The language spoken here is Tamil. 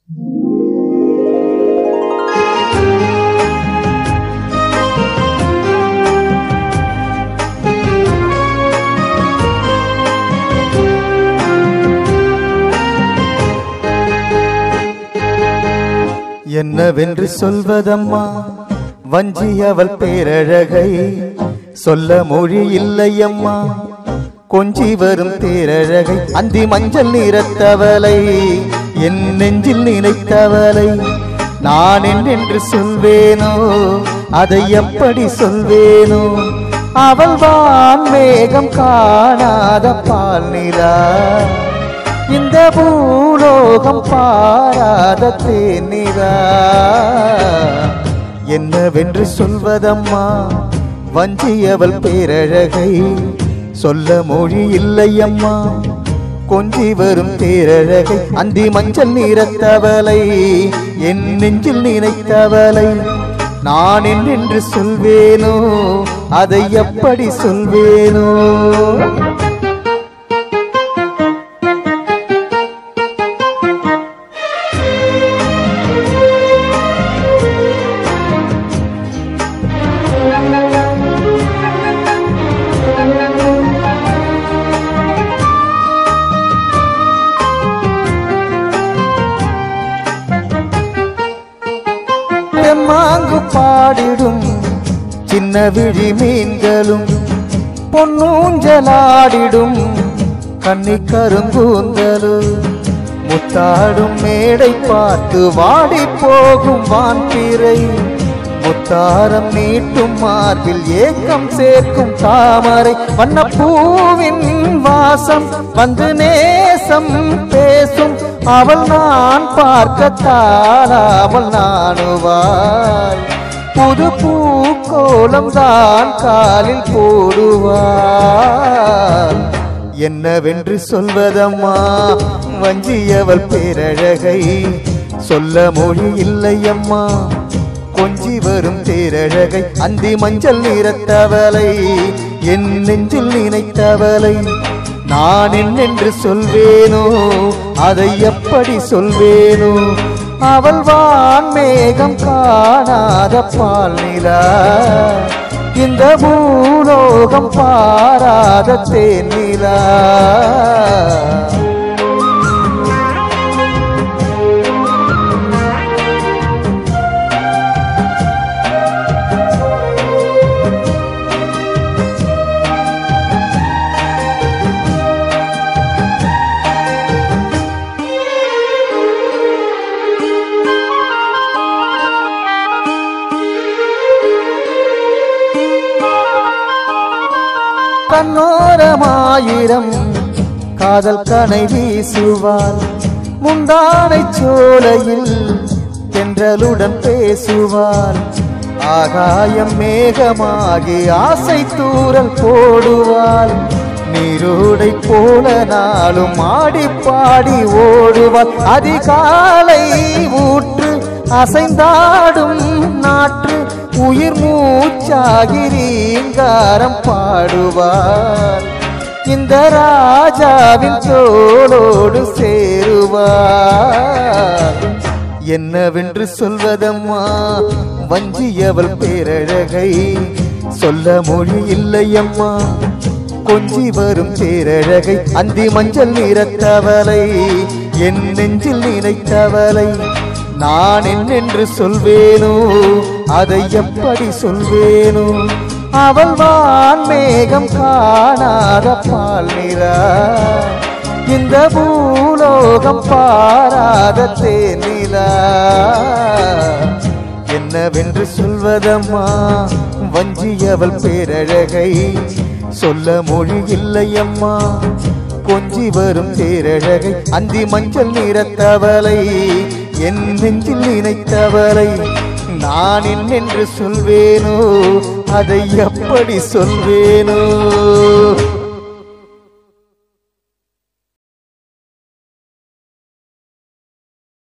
என்னவென்று சொல்வதம்மா வஞ்சி அவள் பேரழகை சொல்ல மொழி இல்லையம்மா கொஞ்சி வரும் தேரழகை அந்தி மஞ்சள் நிறத்தவளை என் நெஞ்சில் நினைத்தவளை நான் என்னென்று சொல்வேனோ அதை எப்படி சொல்வேனோ அவள் வான் மேகம் காணாத பால் நிலா இந்த பூலோகம் பாராத தேனிரா என்னவென்று சொல்வதம்மா வஞ்சியவள் பேரழகை சொல்ல மொழி இல்லையம்மா கொஞ்சி வரும் தேரழகை அந்தி மஞ்சள் நிறத்தவளை என் நெஞ்சில் நினைத்தவளை நான் என்னென்று சொல்வேனோ அதை எப்படி சொல்வேனோ தெம்மாங்கு பாடிடும் சின்ன விழி மீன்களும் பொன்னூஞ்சலாடிடும் கன்னி கருங்கூந்தலும் முத்தாடும் மேடை பார்த்து வாடி போகும் வான்பிறை முத்தாரம் நீட்டும் மார்பில் ஏக்கம் சேர்க்கும் தாமரை வண்ணப்பூவின் வாசம் வந்து நேசம் பேசும் அவள் நான் பார்க்க தாராமல் நாணுவாள் புது பூக்கோலம் தான் காலில் போடுவாள் என்னவென்று சொல்வதம்மா வஞ்சியவள் பேரழகை சொல்ல மொழி இல்லையம்மா கொஞ்சி வரும் தேரழகை அந்தி மஞ்சள் நிறத்தவளை என் நெஞ்சில் நினைத்தவளை நான் என்னென்று சொல்வேனோ அதை எப்படி சொல்வேனோ அவள் வான் மேகம் காணாத பால் நிலா இந்த பூலோகம் பாராத தேனிலா கண்ணோரமாயிரம் காதல் கனை வீசுவாள் முந்தானை சோலையில் தென்றலுடன் பேசுவாள் ஆகாயம் மேகமாகி ஆசை தூரல் போடுவாள் நீரோடை போல நாளும் ஆடி பாடி ஓடுவாள் அதிகாலை ஊற்று அசைந்தாடும் நாற்று உயிர் மூச்சாகி ரீங்காரம் பாடுவார் இந்த ராஜாவின் தோளோடு சேருவார் என்னவென்று சொல்வதம்மா வஞ்சியவள் பேரழகை சொல்ல மொழி இல்லையம்மா கொஞ்சி வரும் தேரழகை அந்தி மஞ்சள் நிறத்தவளை என் நெஞ்சில் நினைத்தவளை நான் என்னென்று சொல்வேனோ அதை எப்படி சொல்வேனோ அவள் வான் மேகம் காணாத பால் நிறா இந்த பூலோகம் பாராத தேனிலா என்னவென்று சொல்வதம்மா வஞ்சியவள் பேரழகை சொல்ல மொழி இல்லையம்மா கொஞ்சி வரும் தேரழகை அந்தி மஞ்சள் நிறத்தவளை என் நெஞ்சில் நினைத்தவளை நான் என்னென்று சொல்வேனோ அதை எப்படி சொல்வேனோ